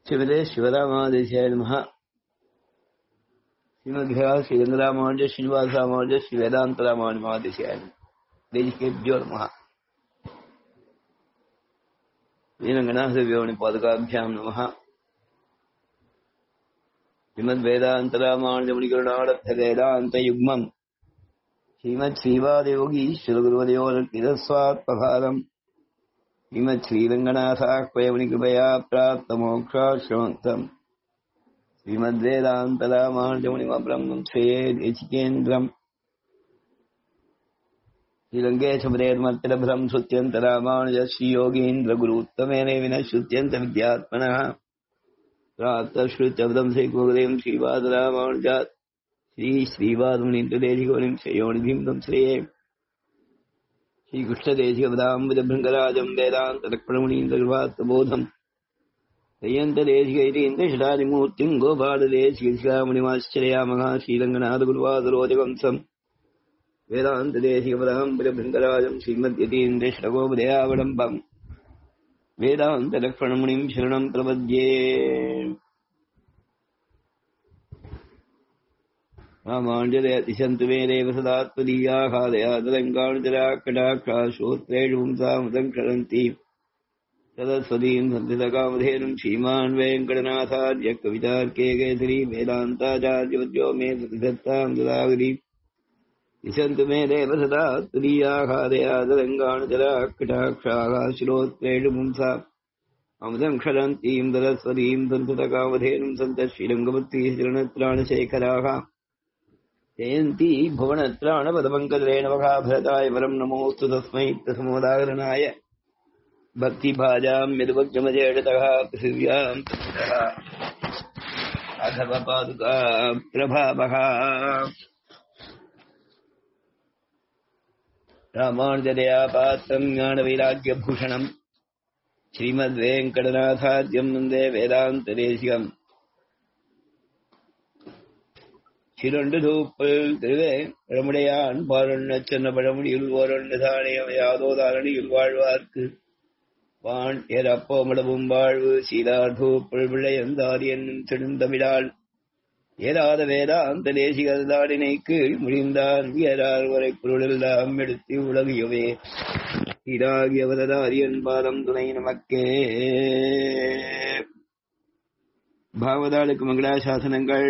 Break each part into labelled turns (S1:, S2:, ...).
S1: शिवदे शिवरामादेशाय नमः श्रीमद्भ्यः श्रीरङ्गरामानुज श्रीनिवासरामानुज श्रीवेदान्तरामानुजमादेशाय नमः देशिकेभ्यो नमः वीरङ्गनाथव्योनिपादकाभ्यां नमः श्रीमद्वेदान्तरामानुजमुनिकरुणाडत्थवेदान्तयुग्मम् श्रीमच्छ्रीवादयोगीश्वरगुरुवदयोरर्पितस्वात्मभारम् श्रीमच्छ्रीरङ्गनाथाह्वयमुनिकृपया प्राप्तमोक्षाश्रमन्तम् श्रीमद्वेदान्तरामानुजमुनिमब्रह्मं श्रेये देशिकेन्द्रम् श्रीरङ्गेशपदेर्मत्तिरभ्रम् श्रुत्यन्तरामानुज श्रीयोगीन्द्रगुरुत्तमेन विनः श्रुत्यन्तविद्यात्मनः प्राप्तश्रुत्यब्दं श्रीगुरुदेवं श्रीवादरामानुजात् श्रीश्रीवादमुनीन्द्रदेशिकोनिं श्रेयोनिधिं श्रेये श्रीकृष्णदेशिकपदाम्बुजभृङ्गराजं वेदान्तलक्ष्मणमुनीन्द्रकृपात्तबोधम् दय्यन्तदेशिकैरीन्द्रषडादिमूर्तिं गोपालदेशिकशिखामुनिमाश्चर्यामः श्रीरङ्गनाथगुरुवादरोजवंसम् वेदान्तदेशिकपदाम्बुजभृङ्गराजं श्रीमद्यतीन्द्रषडगोपदयावडम्बम् वेदान्तलक्ष्मणमुनिं शरणं प्रपद्ये रामाञ्जलयतिशन्तु मे देव सदात्मदीयाहादयादलङ्काणुजराकटाक्षाश्रोत्रेषु पुंसामृतं क्षरन्ति सरस्वतीं सन्धितकामधेनुं श्रीमान् वेङ्कटनाथार्य कवितार्के केसरी वेदान्ताचार्यवद्यो मे प्रतिधत्तां ददागरी दिशन्तु मे देव सदात्मदीयाहादयादलङ्काणुजराकटाक्षाः पुंसा अमृतं क्षरन्तीं सरस्वतीं सन्ततकामधेनुं सन्तः श्रीरङ्गवत्तीश्रणत्राणशेखराः जयन्ती भुवनत्राणपदपङ्कजरेण वखाभरताय परं नमोऽस्तु तस्मै प्रसमोदाहरणाय भक्तिभाजां यदुपक्षमजेडतः पृथिव्यां अथव पादुका प्रभावः रामानुजदया पात्रं ज्ञानवैराग्यभूषणम् श्रीमद्वेङ्कटनाथाद्यं वन्दे वेदान्तदेशिकम् சிரண்டு தூப்பல் திருவே பழமுடையான் பாரண்ண சென்ன பழமுடியில் ஓரண்டு தானியம் யாதோ தாரணியில் வாழ்வார்க்கு வான் ஏறப்போமளவும் வாழ்வு சீதார் தூப்பல் விளையந்தார் என்னும் செடுந்தமிழால் ஏறாத வேதாந்த தேசிகதாடினை கீழ் முடிந்தான் வியரார் வரை பொருளெல்லாம் எடுத்து உலகியவே இதாகியவரதாரியன் பாதம் துணை நமக்கே பாவதாளுக்கு மங்களாசாசனங்கள்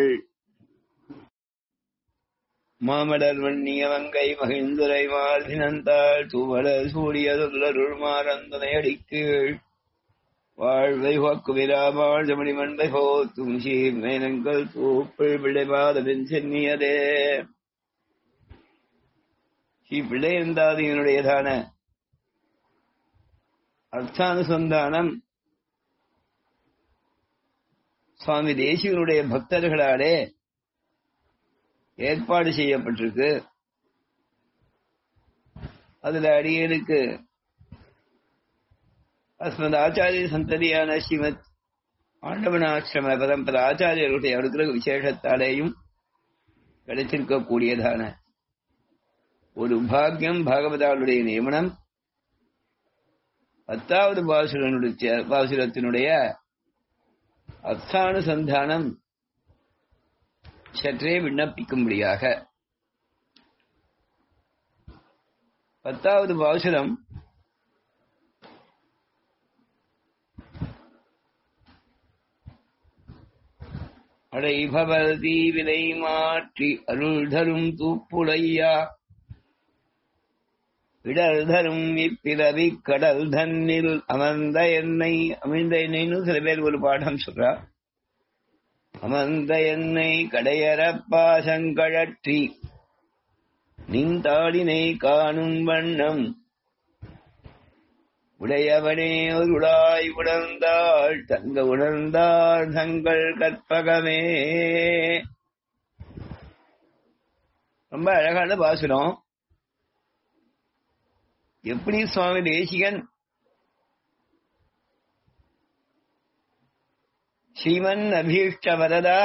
S1: மாமடர் வண்ணிய வங்கை மகிழ்ந்துரை மார்பினந்தாள் தூவலர் சூடிய சொல்லருள் மாறந்தனை அடிக்கீழ் வாழ்வை வாக்குவிராமாள் ஜமணி மண்பை போத்தும் சீர் மேனங்கள் தூப்பிள் பிள்ளைபாதவின் சென்னியதே ஸ்ரீ பிள்ளையந்தாதியினுடையதான அர்த்தானுசந்தானம் சுவாமி தேசிகனுடைய பக்தர்களாலே ஏற்பாடு செய்யப்பட்டிருக்கு அதுல அடியனுக்கு அஸ்மத் ஆச்சாரிய சந்ததியான ஸ்ரீமத் ஆண்டவனாசிரம பரம்பர ஆச்சாரியர்களுடைய அனுகிரக விசேஷத்தாலேயும் கிடைச்சிருக்கக்கூடியதான ஒரு பாக்கியம் பாகவதாளுடைய நியமனம் பத்தாவது பாசுரனுடைய பாசுரத்தினுடைய அர்த்தானுசந்தானம் சற்றே விண்ணப்பிக்கும்படியாக பத்தாவது பாசுரம் அடைபவதி விலை மாற்றி அருள் தரும் தூப்புடையா இடர் தரும் இப்பிறவி கடல் தன்னில் அமர்ந்த என்னை அமிழ்ந்த என்னைன்னு சில பேர் ஒரு பாடம் சொல்றா அமர்ந்த என்னை கடையறப்பாசங்கழற்றி நின்றாடினை காணும் வண்ணம் உடையவனே ஒருடாய் உணர்ந்தாள் தங்க உணர்ந்தாள் தங்கள் கற்பகமே ரொம்ப அழகான பாசுரம் எப்படி சுவாமி தேசிகன் ஸ்ரீமன் அபீஷ்ட வரதா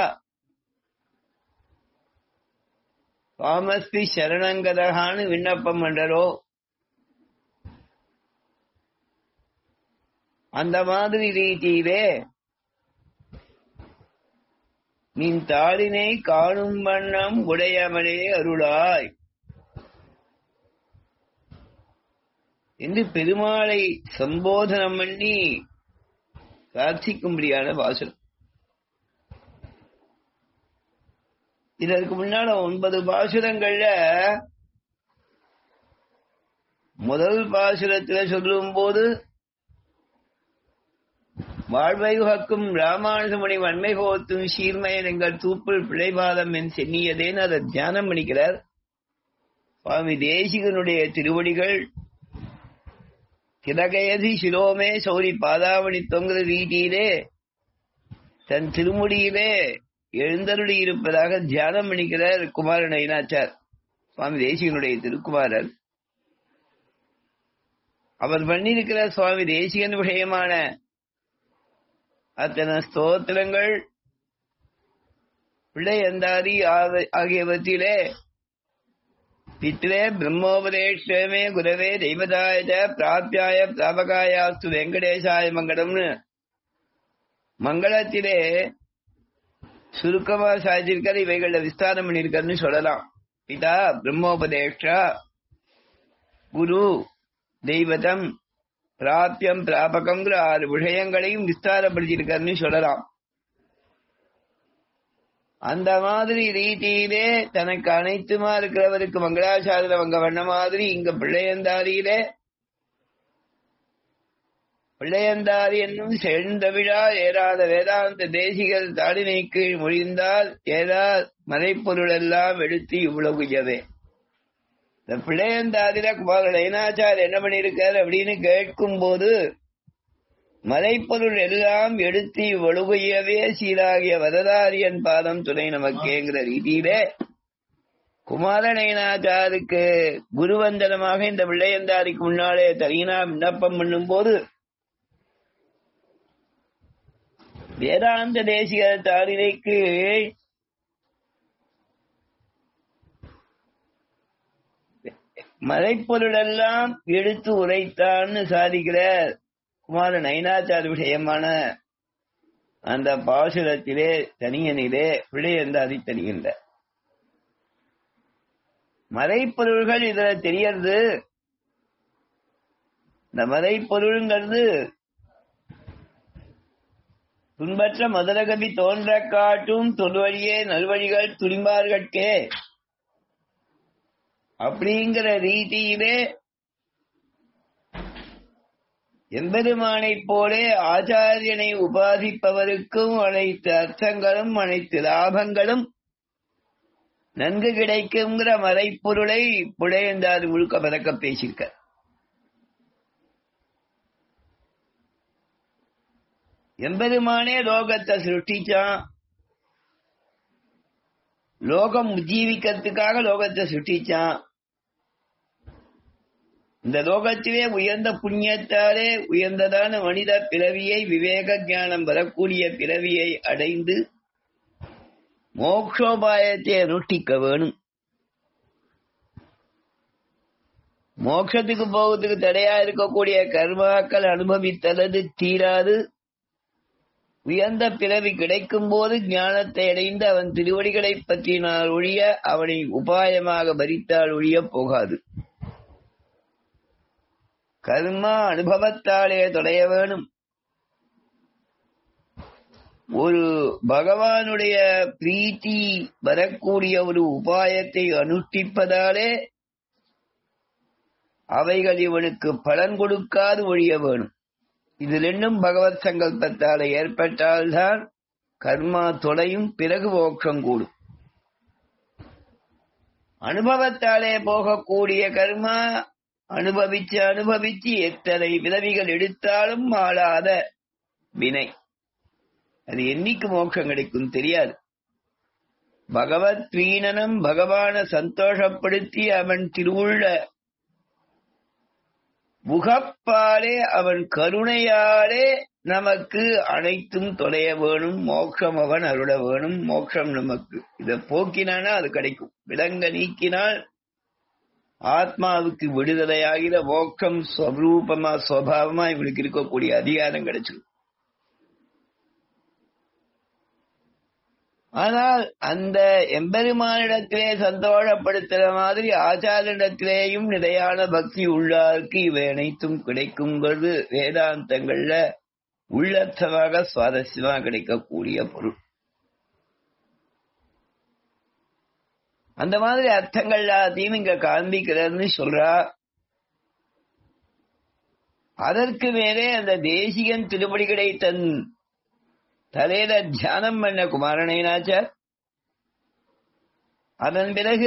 S1: சுவாமஸ்தி சரணங்கதகான்னு விண்ணப்பம் பண்றோ அந்த மாதிரி ரீதியிலே நின் தாளினை காணும் வண்ணம் உடையவனே அருளாய் என்று பெருமாளை சம்போதனம் பண்ணி பிரார்த்திக்கும்படியான வாசல் இதற்கு முன்னால ஒன்பது பாசுரங்கள்ல முதல் பாசுரத்துல சொல்லும் போது வாழ்வையுகக்கும் ராமானுஜமணி வன்மை போத்தும் சீர்மையன் எங்கள் தூப்பில் பிழைபாதம் என் சென்னியதேன்னு அதை தியானம் பண்ணிக்கிறார் சுவாமி தேசிகனுடைய திருவடிகள் கிடகையதி சிலோமே சௌரி பாதாவணி தொங்குற வீட்டியிலே தன் திருமுடியிலே எழுந்தருளி இருப்பதாக தியானம் பண்ணிக்கிறார் குமாரன் ஐநாச்சார் சுவாமி தேசிகனுடைய திருக்குமாரர் அவர் பண்ணியிருக்கிற சுவாமி தேசிகன் விஷயமான அத்தனை ஸ்தோத்திரங்கள் பிள்ளை அந்தாதி ஆகியவற்றிலே பித்ரே பிரம்மோபதேஷ்டமே குரவே தெய்வதாய பிராப்தியாய பிராபகாயாஸ்து வெங்கடேசாய மங்களம்னு மங்களத்திலே சுருக்கமா சாதிச்சிருக்காரு இவைகள விஸ்தாரம் பண்ணிருக்காருன்னு சொல்லலாம் பிதா பிரம்மோபதேஷ்டா குரு தெய்வதம் பிராப்தியம் பிராபகம்ங்கிற ஆறு விஷயங்களையும் விஸ்தாரப்படுத்தியிருக்காருன்னு சொல்லலாம் அந்த மாதிரி ரீதியிலே தனக்கு அனைத்துமா இருக்கிறவருக்கு மங்களாச்சாரில வங்க வண்ண மாதிரி இங்க பிள்ளையந்தாரியிலே பிள்ளையந்தாரி என்னும் செழுந்த விழா ஏறாத வேதாந்த தேசிகள் தாடினை கீழ் முடிந்தால் ஏதா மறைப்பொருள் எல்லாம் எடுத்து இவ்வளவு உயவே இந்த பிள்ளையந்தாதில குமார லைனாச்சார் என்ன பண்ணிருக்காரு அப்படின்னு கேட்கும் போது மறைப்பொருள் எல்லாம் எடுத்து ஒழுகையவே சீராகிய வரதாரியன் பாதம் துணை நமக்கேங்கிற ரீதியிலே குமாரநயனாச்சாருக்கு குருவந்தனமாக இந்த பிள்ளையந்தாரிக்கு முன்னாலே தனியனா விண்ணப்பம் பண்ணும் போது வேதாந்த தேசிக தாரினைக்கு மறைப்பொருளெல்லாம் எடுத்து உரைத்தான்னு சாதிக்கிறார் குமார நயனாச்சார விஷயமான அந்த பாசுரத்திலே தனியனிலே பிழையந்தாதி தெரிகின்ற மறைப்பொருள்கள் இதுல தெரியறது இந்த மறைப்பொருள்ங்கிறது துன்பற்ற மதுரகவி தோன்ற காட்டும் தொல்வழியே நல்வழிகள் துணிம்பார்கட்கே அப்படிங்கிற ரீதியிலே எம்பெருமானைப் போலே ஆச்சாரியனை உபாசிப்பவருக்கும் அனைத்து அர்த்தங்களும் அனைத்து லாபங்களும் நன்கு கிடைக்குங்கிற மறைப்பொருளை புழையந்தாது முழுக்க பறக்க பேசியிருக்க எம்பெருமானே லோகத்தை சிருஷ்டிச்சான் லோகம் உஜ்ஜீவிக்கிறதுக்காக லோகத்தை சிருஷ்டிச்சான் இந்த லோகத்திலே உயர்ந்த புண்ணியத்தாலே உயர்ந்ததான மனித பிறவியை விவேக ஞானம் வரக்கூடிய பிறவியை அடைந்து மோக்ஷோபாயத்தை அனுஷ்டிக்க வேணும் மோட்சத்துக்கு போவதுக்கு தடையா இருக்கக்கூடிய கர்மாக்கள் அனுபவித்தது தீராது உயர்ந்த பிறவி கிடைக்கும் போது ஞானத்தை அடைந்து அவன் திருவடிகளை பற்றினால் ஒழிய அவனை உபாயமாக பரித்தால் ஒழிய போகாது கர்மா அனுபவத்தாலே தொடைய வேணும் ஒரு பகவானுடைய பிரீத்தி வரக்கூடிய ஒரு உபாயத்தை அனுஷ்டிப்பதாலே அவைகள் இவனுக்கு பலன் கொடுக்காது ஒழிய வேணும் இது ரெண்டும் பகவத் சங்கல்பத்தால ஏற்பட்டால்தான் கர்மா தொலையும் பிறகு மோட்சம் கூடும் அனுபவத்தாலே போகக்கூடிய கர்மா அனுபவிச்சு அனுபவிச்சு எத்தனை விதவிகள் எடுத்தாலும் ஆளாத வினை அது என்னைக்கு மோட்சம் கிடைக்கும் தெரியாது பகவத் பிரீணனம் பகவான சந்தோஷப்படுத்தி அவன் திருவுள்ள முகப்பாலே அவன் கருணையாலே நமக்கு அனைத்தும் தொலைய வேணும் மோட்சம் அவன் அருள வேணும் மோட்சம் நமக்கு இத போக்கினானா அது கிடைக்கும் விலங்க நீக்கினால் ஆத்மாவுக்கு விடுதலையாகிற மோட்சம் ஸ்வரூபமா சுவாவமா இவனுக்கு இருக்கக்கூடிய அதிகாரம் கிடைச்சிடும் ஆனால் அந்த எம்பெருமானிடத்திலே சந்தோஷப்படுத்துற மாதிரி ஆச்சாரிடத்திலேயும் நிலையான பக்தி உள்ளாருக்கு இவை அனைத்தும் கிடைக்குங்கிறது வேதாந்தங்கள்ல உள்ளர்த்தமாக சுவாரஸ்யமா கிடைக்கக்கூடிய பொருள் அந்த மாதிரி அர்த்தங்கள் எல்லாத்தையும் இங்க காண்பிக்கிறன்னு சொல்றா அதற்கு மேலே அந்த தேசிகன் திருப்படிகளை தன் தலையில தியானம் பண்ண குமாரனைனாச்சார் அதன் பிறகு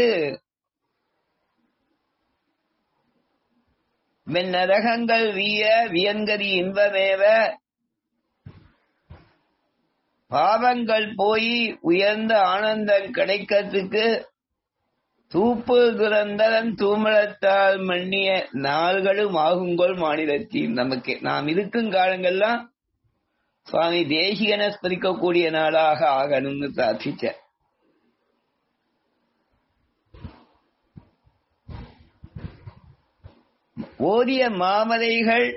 S1: மென்னரகங்கள் வீய வியங்கரி இன்பமேவ பாவங்கள் போய் உயர்ந்த ஆனந்தம் கிடைக்கிறதுக்கு தூப்பு துரந்தரன் தூமலத்தால் மன்னிய நாள்களும் ஆகுங்கோல் மாநிலத்தில் நமக்கு நாம் இருக்கும் காலங்கள்லாம் சுவாமி தேசிகனை ஸ்மரிக்கக்கூடிய நாளாக ஆகணும்னு பிரார்த்திச்ச ஓதிய மாமலைகள்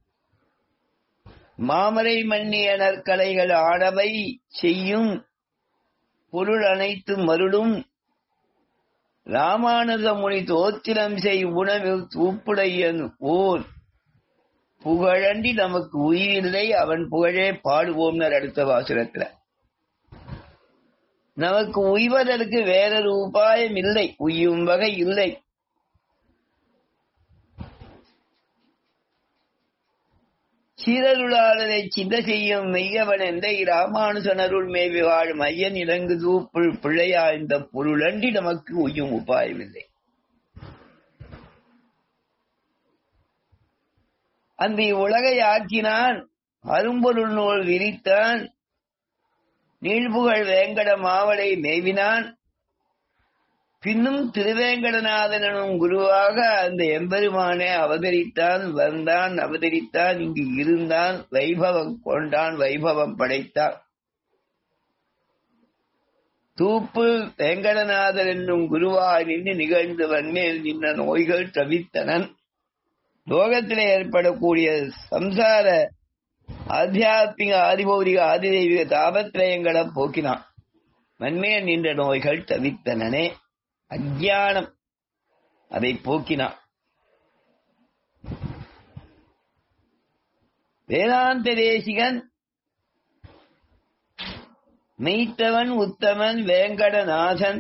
S1: மாமலை மன்னிய நற்கலைகள் ஆடவை செய்யும் பொருள் அனைத்து மருளும் ராமானுஜ முனி தோத்திரம் செய் உணவு தூப்புடையன் ஓர் புகழண்டி நமக்கு உயிரில்லை அவன் புகழே பாடுவோம்னர் அடுத்த வாசகத்துல நமக்கு உய்வதற்கு வேறொரு உபாயம் இல்லை உய்யும் வகை இல்லை சீரருளாளரை சிந்த செய்யும் மெய்யவன் எந்த ராமானுசனருள் மேவி வாழும் ஐயன் இறங்கு தூப்புள் பிள்ளையா இந்த பொருளண்டி நமக்கு உய்யும் உபாயமில்லை அந்த உலகை ஆக்கினான் அரும்பொருள் நூல் விரித்தான் நீழ்புகழ் வேங்கட மாவளை மேவினான் பின்னும் திருவேங்கடநாதனும் குருவாக அந்த எம்பெருமானே அவதரித்தான் வந்தான் அவதரித்தான் இங்கு இருந்தான் வைபவம் கொண்டான் வைபவம் படைத்தான் தூப்பு வேங்கடநாதன் என்னும் குருவாய் நின்று நிகழ்ந்து வன்மேல் நின்ற நோய்கள் தவித்தனன் லோகத்திலே ஏற்படக்கூடிய சம்சார ஆத்தியாத்மிக ஆதிபௌரிக ஆதிதெய்வீக தாபத்திரயங்களை போக்கினான் மண்மேல் நின்ற நோய்கள் தவித்தனனே அஜானம் அதை போக்கினான் வேதாந்த தேசிகன் மெய்த்தவன் உத்தமன் வேங்கடநாதன்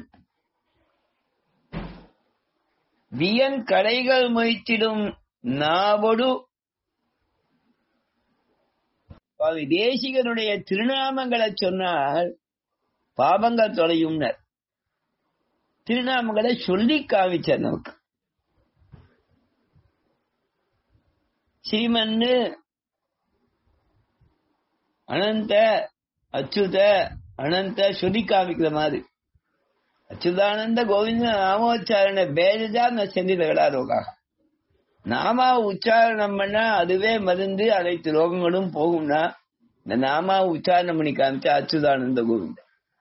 S1: வியன் கடைகள் மொய்த்திடும் நாவொடு சுவாமி தேசிகனுடைய திருநாமங்களை சொன்னால் பாபங்கள் தொலையும்னர் திருநாமங்களை சொல்லி காமிச்சார் நமக்கு ஸ்ரீமன்னு அனந்த அச்சுத அனந்த சொல்லி காமிக்கிற மாதிரி அச்சுதானந்த கோவிந்த நாமோச்சாரண பேஜா ந செந்திதகளா ரோகாக நாமா உச்சாரணம் பண்ணா அதுவே மருந்து அனைத்து ரோகங்களும் போகும்னா இந்த நாமா உச்சாரணம் பண்ணி காமிச்சா அச்சுதானந்த கோவிந்த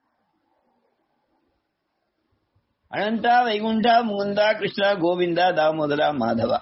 S1: அனந்தா வைகுண்டா முகுந்தா கிருஷ்ணா கோவிந்தா தாமோதரா மாதவா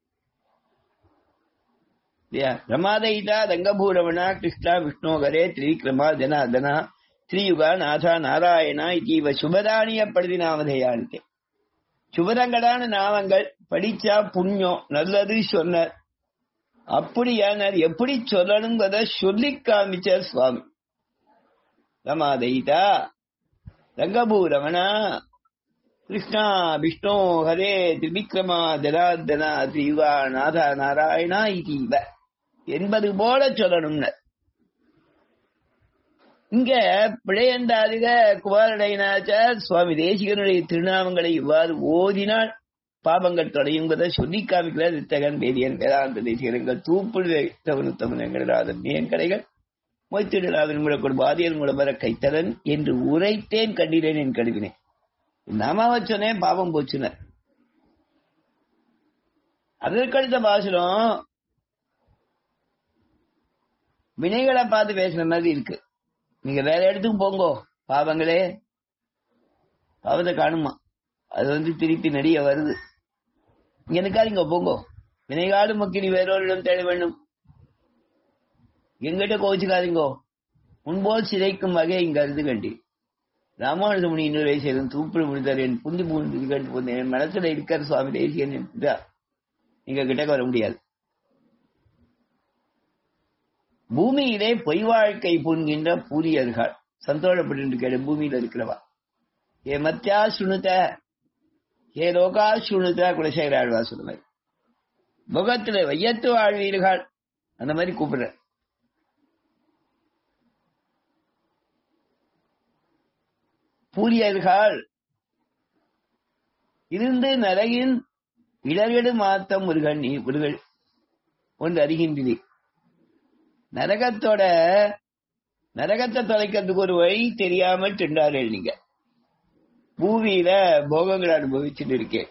S1: ரமாதயிதா ரங்கபூரவணா கிருஷ்ணா விஷ்ணோகரே திரிவிக்ரமா ஜனார்தனா ஸ்ரீயுகா நாதா நாராயணா இவ சுபதானியப்படுத்தி நாமதேயானித்தே சுபதங்களான நாமங்கள் படிச்சா புண்ணியம் நல்லது சொன்னார் அப்படியானார் எப்படி சொல்லணுங்கிறத சொல்லி காமிச்சார் சுவாமி ரமாதயிதா ரங்கபூரமணா கிருஷ்ணா விஷ்ணு ஹரே திரிவிக்ரமா ஜனார்தனா ஸ்ரீயுகா நாதா நாராயணா இவ என்பது போல சொல்லணும்னு இங்க பிழையந்தாதிக குமாரடையனாச்சார் சுவாமி தேசிகனுடைய திருநாமங்களை இவ்வாறு ஓதினால் பாபங்கள் தொடையுங்கிறத சொல்லி காமிக்கிறார் வித்தகன் வேதியன் வேதாந்த தேசிகர்கள் தூப்புள் வைத்தவனுத்தவன் எங்கடாதன் மேன்கடைகள் மொய்த்திடலாதன் மூலக்கொடு பாதியல் மூலமர கைத்தலன் என்று உரைத்தேன் கண்டினேன் என் கடுவினேன் நாமாவ சொன்னேன் பாபம் போச்சுன அதற்கடுத்த பாசனம் வினைகளை பார்த்து பேசுன மாதிரி இருக்கு நீங்க வேற இடத்துக்கு போங்கோ பாவங்களே பாவத்தை காணுமா அது வந்து திருப்பி நடிக வருது இங்க நிக்காதீங்க போங்கோ வினைகாடு மக்கினி வேறொருடம் தேட வேண்டும் எங்கிட்ட கோச்சுக்காதீங்கோ முன்போல் சிதைக்கும் வகை இங்க அருந்து கண்டி ராமானுஜ முனி இன்னொரு செய்தும் தூப்பில் முடிந்தார் என் புந்தி பூந்து கேட்டு போந்தேன் என் மனசுல இருக்கிற சுவாமி தேசியன் என்றா நீங்க கிட்டக்க வர முடியாது பூமியிலே பொய் வாழ்க்கை புண்கின்ற பூரியர்கள் சந்தோஷப்பட்டு கேட்ட பூமியில இருக்கிறவா ஏ மத்தியா சுணுத்த ஏ லோகா சுணுத்த குலசேகர ஆழ்வா சொல்லுவார் முகத்துல வையத்து வாழ்வீர்கள் அந்த மாதிரி கூப்பிடுற பூரியர்கள் இருந்து நரகின் இடர்கெடு மாத்தம் முருகன் நீ முருகன் ஒன்று அறிகின்றி நரகத்தோட நரகத்தை தொலைக்கிறதுக்கு ஒரு வழி தெரியாமல் திண்டார்கள் நீங்க பூமியில போகங்களை அனுபவிச்சுட்டு இருக்கேன்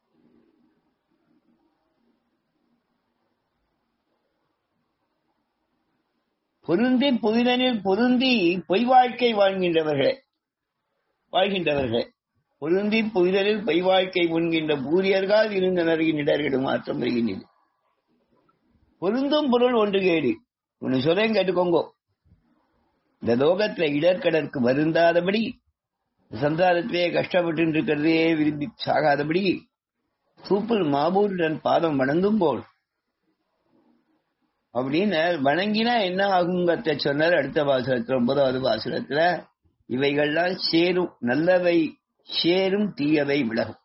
S1: பொருந்தி புதிதனில் பொருந்தி பொய் வாழ்க்கை வாழ்கின்றவர்களே வாழ்கின்றவர்களே பொருந்தி புதிதலில் பொய் வாழ்க்கை முன்கின்ற பூரியர்கள் இருந்த நரகின் இடர்கிடு மாற்றம் வருகின்றது பொருந்தும் பொருள் ஒன்று கேடு ஒன்னு சொல்றேன் கேட்டுக்கோங்கோ இந்த லோகத்துல இடர்கடற்கு வருந்தாதபடி சந்தானத்திலே கஷ்டப்பட்டு இருக்கிறதே விரும்பி சாகாதபடி சூப்பர் மாபூருடன் பாதம் வணங்கும் போல் அப்படின்னு வணங்கினா என்ன ஆகுங்கிறத சொன்னார் அடுத்த வாசகத்துல ஒன்பதாவது வாசகத்துல இவைகள்லாம் சேரும் நல்லவை சேரும் தீயவை விலகும்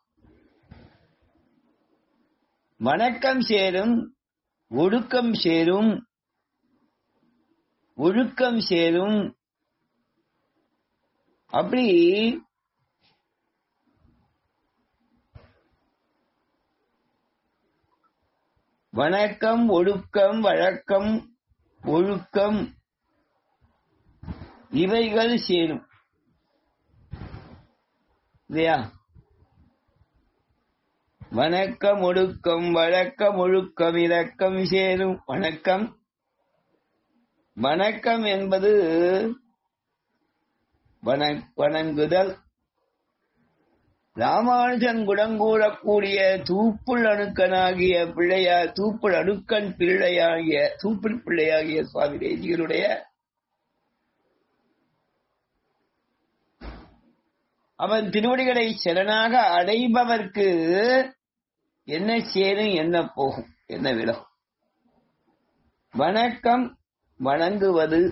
S1: வணக்கம் சேரும் ஒடுக்கம் சேரும் ஒழுக்கம் சேரும் அப்படி வணக்கம் ஒடுக்கம் வழக்கம் ஒழுக்கம் இவைகள் சேரும் இல்லையா வணக்கம் ஒடுக்கம் வழக்கம் ஒழுக்கம் இலக்கம் சேரும் வணக்கம் வணக்கம் என்பது வணங்குதல் ராமானுஜன் குடங்கூறக்கூடிய தூப்புள் அணுக்கனாகிய பிள்ளையா தூப்புள் அணுக்கன் பிள்ளையாகிய தூப்புள் பிள்ளையாகிய சுவாமி தேசிகருடைய அவன் திருவடிகளை சரணாக அடைபவர்க்கு என்ன சேரும் என்ன போகும் என்ன விலகும் வணக்கம் வணங்குவது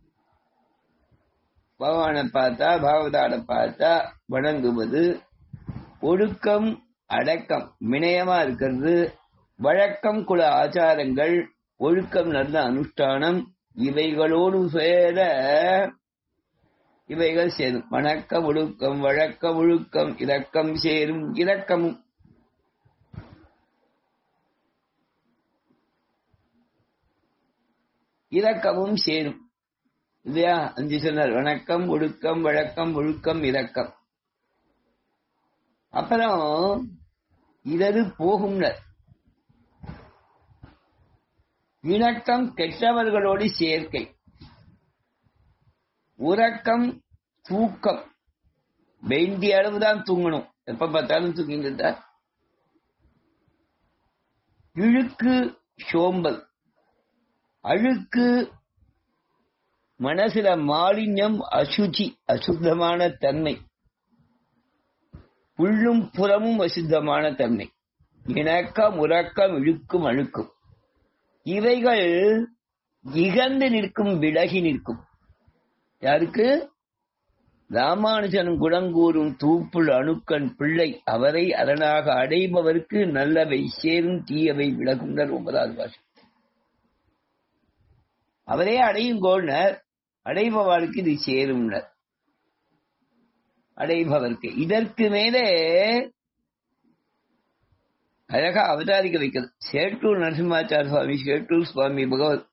S1: பகவானை பார்த்தா பாகவதாட பார்த்தா வணங்குவது ஒழுக்கம் அடக்கம் வினயமா இருக்கிறது வழக்கம் குல ஆச்சாரங்கள் ஒழுக்கம் நல்ல அனுஷ்டானம் இவைகளோடு சேர இவைகள் சேரும் வணக்க ஒழுக்கம் வழக்க ஒழுக்கம் இரக்கம் சேரும் இரக்கமும் இரக்கமும் சேரும் இல்லையா அஞ்சு சொன்னார் வணக்கம் ஒழுக்கம் வழக்கம் ஒழுக்கம் இரக்கம் அப்புறம் இதது போகும்னர் இணக்கம் கெட்டவர்களோடு சேர்க்கை உறக்கம் தூக்கம் வேண்டிய அளவுதான் தூங்கணும் எப்ப பார்த்தாலும் தூங்கிட்டு இருந்தா இழுக்கு சோம்பல் அழுக்கு மனசுல மாலின்யம் அசுச்சி அசுத்தமான தன்மை புள்ளும் புறமும் அசுத்தமான தன்மை இணக்கம் உறக்கம் இழுக்கும் அழுக்கும் இவைகள் இகந்து நிற்கும் விலகி நிற்கும் யாருக்கு ராமானுஜன் குணங்கூறும் தூப்புள் அணுக்கன் பிள்ளை அவரை அரணாக அடைபவருக்கு நல்லவை சேரும் தீயவை விலகுனர் ஒன்பதாவது பாஷை அவரே அடையும் கோள்னர் அடைபவருக்கு இது சேரும்னர் அடைபவருக்கு இதற்கு மேலே அழகா அவதாரிக்க வைக்கிறது சேட்டூர் நரசிம்மாச்சார சுவாமி சேட்டூர் சுவாமி பகவத்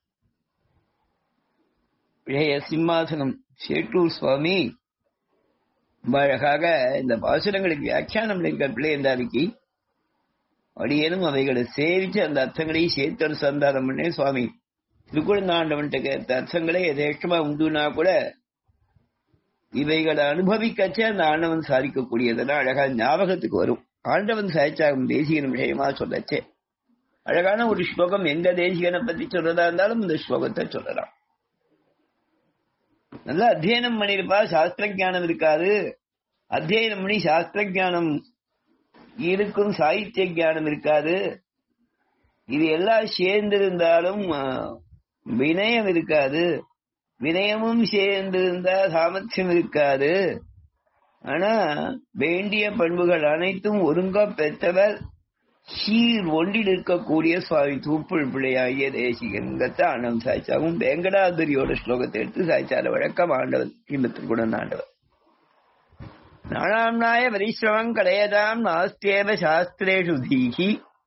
S1: இளைய சிம்மாசனம் சேட்டூர் சுவாமி ரொம்ப அழகாக இந்த பாசுரங்களுக்கு வியாக்கியானம் பண்ணிருக்க பிள்ளையந்தாரிக்கு அடியேனும் அவைகளை சேவிச்சு அந்த அர்த்தங்களையும் சேர்த்து அனுசந்தாரம் பண்ணே சுவாமி திருக்குழந்தாண்டவன்ட்ட கேட்ட அர்த்தங்களே எதேஷ்டமா உண்டுனா கூட இவைகளை அனுபவிக்கச்ச அந்த ஆண்டவன் சாதிக்கக்கூடியதெல்லாம் அழகா ஞாபகத்துக்கு வரும் ஆண்டவன் சாய்ச்சாகும் தேசிகன் விஷயமா சொல்லச்சே அழகான ஒரு ஸ்லோகம் எந்த தேசிகனை பத்தி சொல்றதா இருந்தாலும் இந்த ஸ்லோகத்தை சொல்லலாம் நல்லா அத்தியனம் பண்ணிருப்பா சாஸ்திர ஞானம் இருக்காது அத்தியனம் பண்ணி சாஸ்திர ஞானம் இருக்கும் சாகித்ய ஞானம் இருக்காது இது எல்லாம் சேர்ந்திருந்தாலும் அஹ், வினயம் இருக்காது வினயமும் சேர்ந்திருந்தா சாமர்த்தியம் இருக்காது ஆனா வேண்டிய பண்புகள் அனைத்தும் ஒருங்கா பெற்றவர் சீர் ஒன்றில் இருக்கக்கூடிய சுவாமி தூப்புள் பிள்ளையாகிய தேசிகங்கத்தை ஆனவன் சாய்ச்சாவும் வெங்கடாதுரியோட ஸ்லோகத்தை எடுத்து சாய்ச்சார வழக்கம் ஆண்டவர் இன்பத்திற்குடன் ஆண்டவர் நானாம் நாய பரிசிரமம் கலையதாம் நாஸ்தேவ சாஸ்திரேஷு தீஹி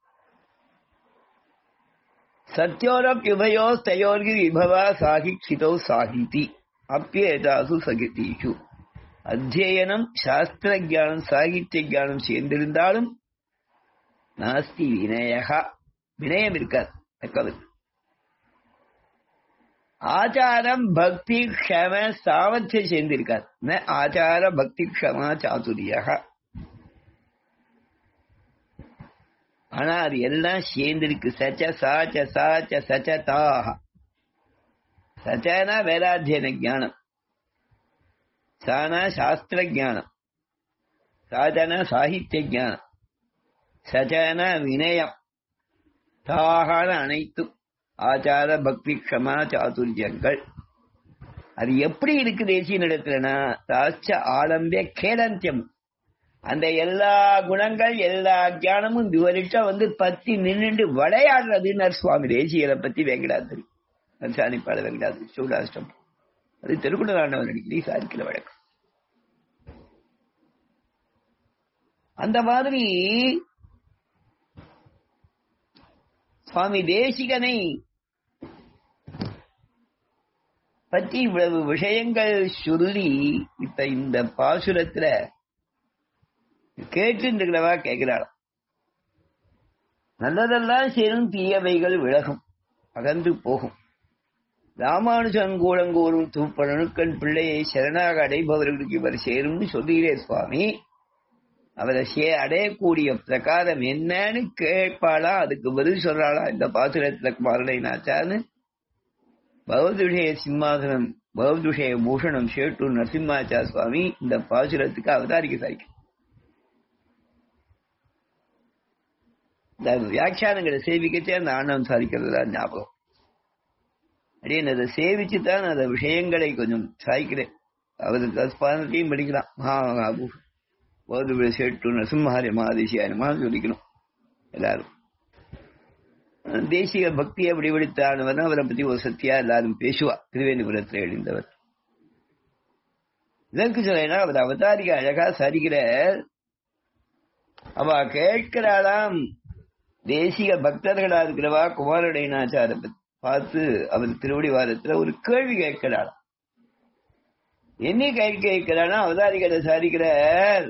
S1: சத்யோரப்யுபயோஸ்தயோர்கி விபவா சாகிக்ஷிதோ சாகிதி அப்பியேதாசு சகிதீஷு அத்தியனம் சாஸ்திர ஜானம் சாகித்ய ஜானம் சேர்ந்திருந்தாலும் நாஸ்தி வினயகா வினயம் இருக்காது தக்கது ஆச்சாரம் பக்தி க்ஷம சாமர்த்தியம் சேர்ந்திருக்காது ந ஆச்சார பக்தி க்ஷமா சாதுரியக ஆனா அது எல்லாம் சேர்ந்திருக்கு சச்ச சாச்ச சாச்ச சச்சதாக சச்சனா வேதாத்தியன ஞானம் சானா சாஸ்திர ஜானம் சாதன சாகித்ய ஜானம் சஜன வினயம் தாகான அனைத்தும் ஆச்சார பக்தி க்ஷமா சாதுரியங்கள் அது எப்படி இருக்கு தேசிய நடத்துலனா தாச்ச ஆலம்பிய கேலந்தியம் அந்த எல்லா குணங்கள் எல்லா ஞானமும் விவரிச்சா வந்து பத்தி நின்னுண்டு விளையாடுறதுன்னு சுவாமி தேசியரை பத்தி வெங்கடாதிரி சாணிப்பாடு வெங்கடாதிரி சூடாஷ்டம் அது திருக்குடலாண்டவன் அடிக்கடி சாதிக்கிற வழக்கம் அந்த மாதிரி சுவாமி தேசிகனை பற்றி இவ்வளவு விஷயங்கள் சொல்லி இப்ப இந்த பாசுரத்துல கேட்டுருக்கிறவா கேட்கிறாள் நல்லதெல்லாம் சேரும் தீயவைகள் விலகும் அகன்று போகும் ராமானுஜன் கூடங்கூறும் தூப்பணனுக்கன் பிள்ளையை சரணாக அடைபவர்களுக்கு இவர் சேரும்னு சொல்கிறே சுவாமி அவரை சே அடையக்கூடிய பிரகாரம் என்னன்னு கேட்பாளா அதுக்கு பதில் சொல்றாளா இந்த பாசுரத்துல குமாரனை நாச்சான்னு பௌதுஷய சிம்மாசனம் பௌதுஷய பூஷணம் சேட்டு நரசிம்மாச்சா சுவாமி இந்த பாசுரத்துக்கு அவதாரிக்க சாய்க்கு இந்த வியாக்கியானங்களை சேவிக்கச்சே அந்த ஆண்டவன் சாதிக்கிறது தான் ஞாபகம் அப்படியே அதை சேவிச்சு தான் அந்த விஷயங்களை கொஞ்சம் சாய்க்கிறேன் அவர் தஸ்பானத்தையும் படிக்கலாம் மகாமகாபூ போது சேட்டு நரசிம்ஹாரி மகாதேசியாயனமா சொல்லிக்கணும் எல்லாரும் தேசிய பக்தியை விடுவித்தானவர் அவரை பத்தி ஒரு சத்தியா எல்லாரும் பேசுவா திருவேந்திபுரத்தில் எழுந்தவர் இதற்கு சொல்ல அவர் அவதாரிக அழகா சரிகிற அவ கேட்கிறாளாம் தேசிய பக்தர்களா இருக்கிறவா குமாரடையனாச்சார பார்த்து அவர் திருவடி வாரத்துல ஒரு கேள்வி கேட்கிறாளாம் என்ன கேள்வி கேட்கிறானா அவதாரிகளை சாதிக்கிறார்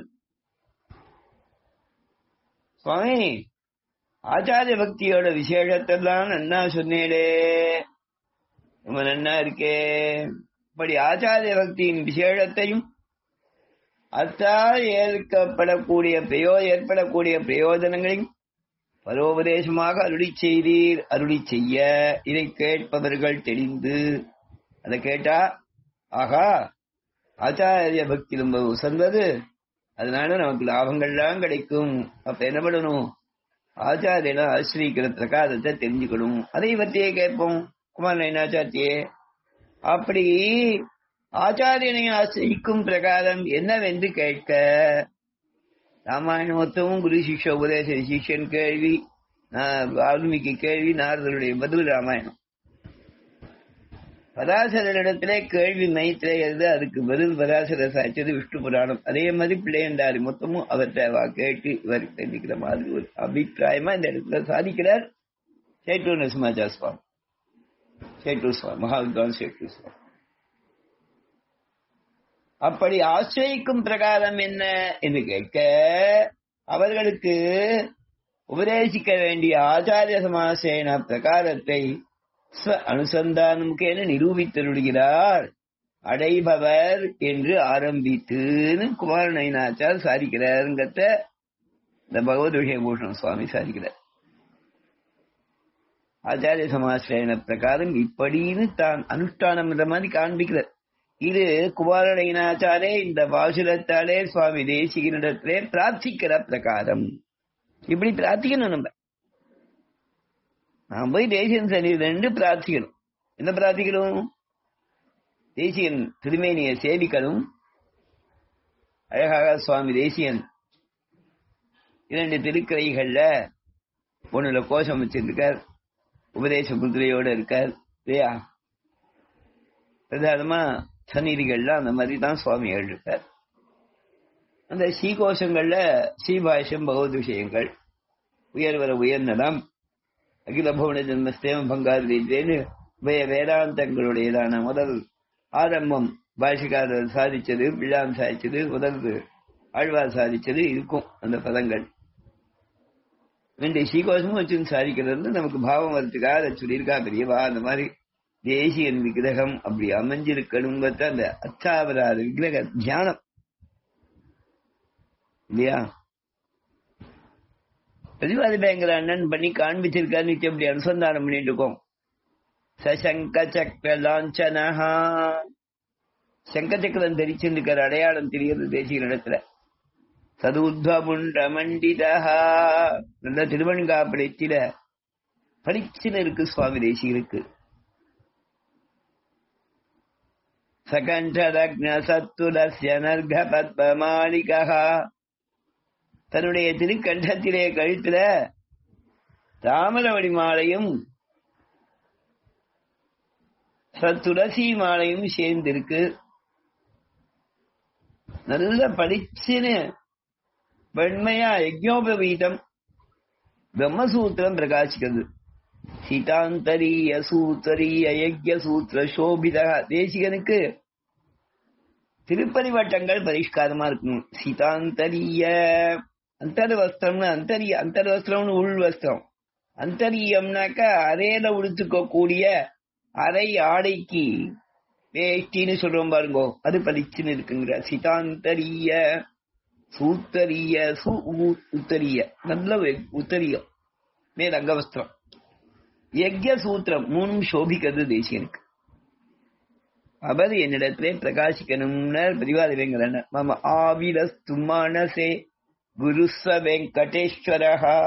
S1: சுவாமி ஆச்சாரிய பக்தியோட விசேஷத்தெல்லாம் நன்னா சொன்னேடே ரொம்ப நன்னா இருக்கே இப்படி ஆச்சாரிய பக்தியின் விசேஷத்தையும் அத்தால் ஏற்கப்படக்கூடிய பிரயோ ஏற்படக்கூடிய பிரயோஜனங்களையும் பரோபதேசமாக அருளி செய்தீர் அருளி செய்ய இதை கேட்பவர்கள் தெரிந்து அதை கேட்டா ஆகா ஆச்சாரிய பக்தி ரொம்ப உசந்தது அதனால நமக்கு லாபங்கள்லாம் கிடைக்கும் அப்ப என்ன பண்ணணும் ஆச்சாரியனை ஆசிரியிக்கிற பிரகாரத்தை தெரிஞ்சுக்கணும் அதை பற்றியே கேட்போம் குமார் நயனாச்சாரியே அப்படி ஆச்சாரியனை ஆசிரியிக்கும் பிரகாரம் என்னவென்று கேட்க ராமாயணம் மொத்தமும் குரு சிஷ்ய உபதேச சிஷ்யன் கேள்வி வால்மீகி கேள்வி நாரதருடைய பதில் ராமாயணம் பராசரிடத்திலே கேள்வி மைத்திலே எழுது அதுக்கு பதில் பராசர சாய்ச்சது விஷ்ணு புராணம் அதே மாதிரி பிள்ளையண்டாரி மொத்தமும் அவர்கிட்ட கேட்டு இவர் தெரிஞ்சுக்கிற மாதிரி ஒரு அபிப்பிராயமா இந்த இடத்துல சாதிக்கிறார் சேட்டூர் நரசிம்மாச்சா சுவாமி சேட்டூர் சுவாமி மகாவித்வான் சேட்டூர் சுவாமி அப்படி ஆசிரியிக்கும் பிரகாரம் என்ன என்று கேட்க அவர்களுக்கு உபதேசிக்க வேண்டிய ஆச்சாரிய சமாசேன பிரகாரத்தை ஸ்வ அனுசந்தானமுக்கேன நிரூபித்தருடுகிறார் அடைபவர் என்று ஆரம்பித்துன்னு குமார நயனாச்சார் சாதிக்கிறாருங்கிறத இந்த பகவத் விஷயபூஷணம் சுவாமி சாதிக்கிறார் ஆச்சாரிய சமாசிரயன பிரகாரம் இப்படின்னு தான் அனுஷ்டானம் மாதிரி காண்பிக்கிறார் இது குமாரனையனாச்சாரே இந்த பாசுரத்தாலே சுவாமி தேசிகனிடத்திலே பிரார்த்திக்கிற பிரகாரம் இப்படி பிரார்த்திக்கணும் நம்ம நான் போய் தேசியன் சன்னிதிலிருந்து பிரார்த்திக்கணும் என்ன பிரார்த்திக்கணும் தேசியன் திருமேனியை சேவிக்கணும் அழகாக சுவாமி தேசியன் இரண்டு திருக்கரைகள்ல ஒண்ணுல கோஷம் வச்சிருக்கார் உபதேச முதிரையோட இருக்கார் இல்லையா பிரதானமா சந்நிதிகள்ல அந்த மாதிரி தான் சுவாமிகள் இருக்கார் அந்த ஸ்ரீகோஷங்கள்ல ஸ்ரீபாஷ்யம் பகவத் விஷயங்கள் உயர்வர உயர்நலம் அகில புவன ஜென்ம ஸ்தேம பங்காதின்னு வே வேதாந்தங்களுடையதான முதல் ஆரம்பம் பாஷிகாரர் சாதிச்சது பிள்ளான் சாதிச்சது முதல் ஆழ்வார் சாதிச்சது இருக்கும் அந்த பதங்கள் ரெண்டு ஸ்ரீகோஷமும் வச்சு சாதிக்கிறது நமக்கு பாவம் வரத்துக்காக அதை சொல்லியிருக்கா பெரியவா அந்த மாதிரி தேசியன் விக்கிரகம் அப்படி அமைஞ்சிருக்கணுங்கிறத அந்த அச்சாவதார விக்கிரக தியானம் இல்லையா பிரதிவாதி பயங்கர அண்ணன் பண்ணி காண்பிச்சிருக்காரு நிச்சயம் அப்படி அனுசந்தானம் பண்ணிட்டு இருக்கோம் சசங்க சக்கர லாஞ்சனஹா சங்க சக்கரம் தரிச்சிருக்கிற அடையாளம் தெரிகிறது தேசிய இடத்துல சதுத்வமுண்ட மண்டிதா நல்ல திருவண்காப்படைச்சில பளிச்சுன்னு இருக்கு சுவாமி தேசிகருக்கு சகண்டரக்ன சத்துலஸ்ய நர்க பத்மமாலிகா தன்னுடைய திருக்கண்டத்திலே கழுத்துல தாமரவடி மாலையும் துளசி மாலையும் சேர்ந்திருக்கு நல்ல படிச்சுன்னு வெண்மையா யஜ்ஞோபவீதம் பிரம்மசூத்திரம் பிரகாசிக்கிறது சீதாந்தரிய சூத்தரிய யஜ்ய சூத்திர சோபித தேசிகனுக்கு திருப்பதி வட்டங்கள் பரிஷ்காரமா இருக்கணும் சீதாந்தரிய அந்தர் வஸ்திரம்னு அந்தரிய அந்தர் வஸ்திரம்னு உள் வஸ்திரம் அந்தரியம்னாக்கா அறையில உடுத்துக்க கூடிய அரை ஆடைக்கு வேஷ்டின்னு சொல்றோம் பாருங்கோ அது பளிச்சுன்னு இருக்குங்கிற சிதாந்தரிய சூத்தரிய சு உத்தரிய நல்ல உத்தரியம் மேல் அங்கவஸ்திரம் யஜ்ய சூத்திரம் மூணும் சோபிக்கிறது தேசியனுக்கு அவர் என்னிடத்திலே பிரகாசிக்கணும்னு பிரிவாதிவேங்கிறன மம ஆவிலஸ்து மனசே குருஸ்வ வெங்கடேஸ்வரஹா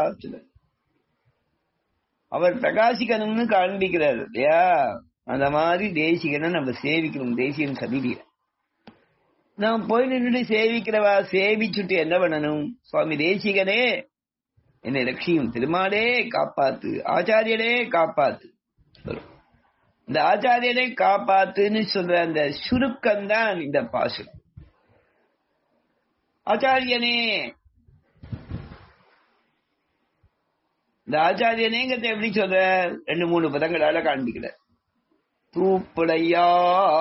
S1: அவர் பிரகாசிக்கணும்னு காண்பிக்கிறார் இல்லையா அந்த மாதிரி தேசிகனை நம்ம சேவிக்கணும் தேசியன் சதிரிய நாம் போய் நின்று சேவிக்கிறவா சேவிச்சுட்டு என்ன பண்ணணும் சுவாமி தேசிகனே என்னை லட்சியம் திருமாலே காப்பாத்து ஆச்சாரியனே காப்பாத்து இந்த ஆச்சாரியனை காப்பாத்துன்னு சொல்ற அந்த சுருக்கம் தான் இந்த பாசுரம் ஆச்சாரியனே இந்த ஆச்சாரியனேங்கிறத எப்படி சொல்ற ரெண்டு மூணு பதங்களால காண்பிக்கிற தூப்புடையா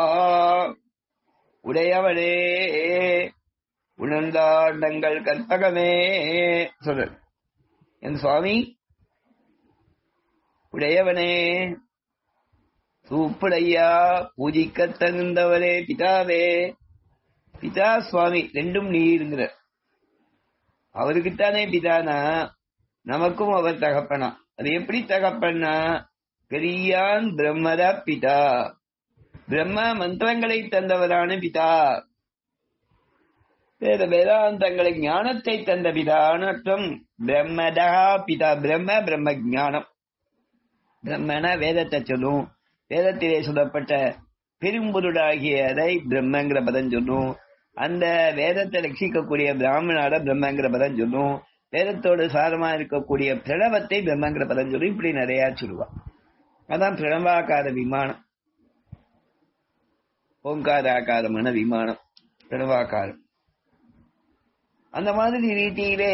S1: உடையவனே உணர்ந்தாண்டங்கள் கற்பகமே சொல்ற என் சுவாமி உடையவனே தூப்புடையா பூஜிக்க தகுந்தவரே பிதாவே பிதா சுவாமி ரெண்டும் நீருங்கிற அவருக்குத்தானே பிதானா நமக்கும் அவர் தகப்பனா அது எப்படி தகப்பனா பெரியான் பிரம்மத பிதா பிரம்ம மந்திரங்களை தந்தவரான பிதா வேத வேதாந்தங்களை ஞானத்தை தந்த பிதான்னு அர்த்தம் பிரம்மதா பிதா பிரம்ம பிரம்ம ஞானம் பிரம்மன வேதத்தை சொல்லும் வேதத்திலே சொல்லப்பட்ட பெரும்பொருளாகியதை பிரம்மங்கிற பதம் சொல்லும் அந்த வேதத்தை ரட்சிக்கக்கூடிய பிராமணால பிரம்மங்கிற பதம் சொல்லும் வேதத்தோடு சாரமா இருக்கக்கூடிய பிரணவத்தை பிரம்மங்கிற பதம் சொல்லும் இப்படி நிறைய சொல்லுவா அதான் பிரணவாக்கார விமானம் ஓங்கார ஆகாரமான விமானம் பிரணவாக்காரம் அந்த மாதிரி ரீதியிலே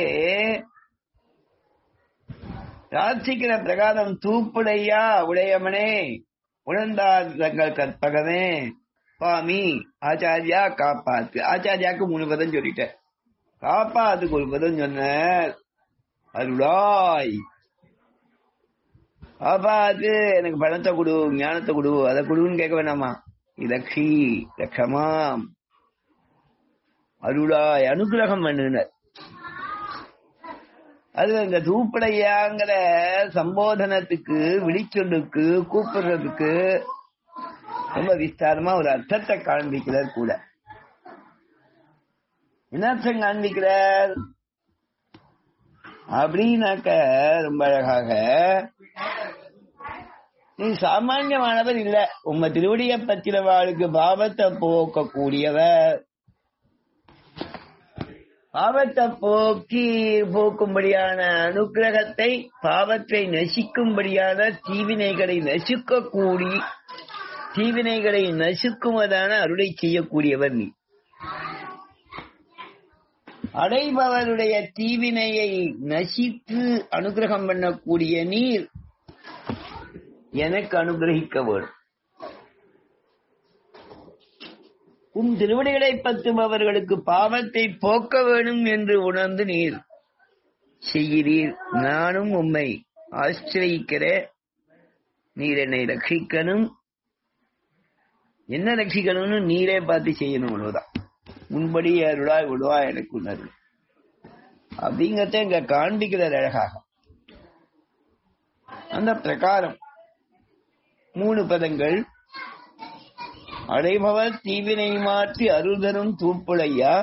S1: பிரார்த்திக்கிற பிரகாரம் தூப்புடையா உடையவனே உணர்ந்தார் தங்கள் கற்பகமே சுவாமி ஆச்சாரியா காப்பாத்து ஆச்சாரியாக்கு மூணு பதம் சொல்லிட்டேன் காப்பாத்துக்கு ஒரு பதம் சொன்ன அருளாய் காப்பாத்து எனக்கு பணத்தை கொடு ஞானத்தை கொடு அதை கொடுன்னு கேட்க வேணாமா இலக்ஷி லட்சமாம் அருளாய் அனுகிரகம் பண்ணுனர் அது இந்த தூப்படையாங்கிற சம்போதனத்துக்கு விழிச்சொல்லுக்கு கூப்பிடுறதுக்கு ரொம்ப விஸ்தாரமா ஒரு அர்த்தத்தை காண்பிக்கிறார் கூட என்ன அர்த்தம் காண்பிக்கிறார் அப்படின்னாக்க ரொம்ப அழகாக நீ சாமான்யமானவர் இல்ல உம்ம திருவடிய பத்திரவாளுக்கு பாவத்தை போக்கக்கூடியவர் பாவத்தை போக்கி போக்கும்படியான அனுக்கிரகத்தை பாவத்தை நசிக்கும்படியான தீவினைகளை நசுக்கக்கூடி தீவினைகளை நசுக்குவதான அருளை செய்யக்கூடியவர் நீ அடைபவருடைய தீவினையை நசித்து அனுகிரகம் பண்ணக்கூடிய நீர் எனக்கு அனுகிரகிக்க வேணும் உன் திருவடிகளை பத்துபவர்களுக்கு பாவத்தை போக்க வேணும் என்று உணர்ந்து நீர் செய்கிறீர் நானும் உம்மை ஆசிரியிக்கிற நீர் என்னை ரட்சிக்கணும் என்ன ரட்சிக்கணும்னு நீரே பார்த்து செய்யணும் அவ்வளவுதான் முன்படி அருளாய் விடுவா எனக்கு உணர்வு அப்படிங்கறத இங்க காண்பிக்கிறார் அழகாக அந்த பிரகாரம் மூணு பதங்கள் அடைபவர் தீவினை மாற்றி அருள்தரும் தூப்புளையா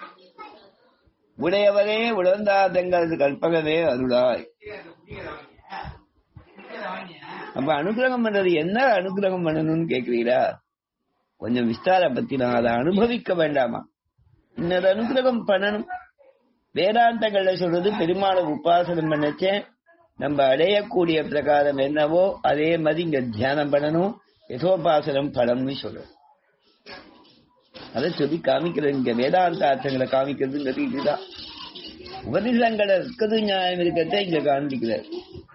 S1: உடையவரே உழந்தாதங்களது கல்பகவே அருளாய் அப்ப அனுகிரகம் பண்றது என்ன அனுகிரகம் பண்ணணும்னு கேக்குறீரா கொஞ்சம் விஸ்தார பத்தி நான் அதை அனுபவிக்க வேண்டாமா இன்னொரு அனுகிரகம் பண்ணணும் வேதாந்தங்கள்ல சொல்றது பெருமாளை உபாசனம் பண்ணச்சேன் நம்ம அடையக்கூடிய பிரகாரம் என்னவோ அதே மாதிரி இங்க தியானம் பண்ணணும் யசோபாசனம் படம்னு சொல்றோம் அதை சொல்லி காமிக்கிறது இங்க வேதாந்த அர்த்தங்களை காமிக்கிறதுங்கிறது இதுதான் உபதிசங்களை இருக்கிறது நியாயம் இருக்கிறத இங்க காண்பிக்கிறார்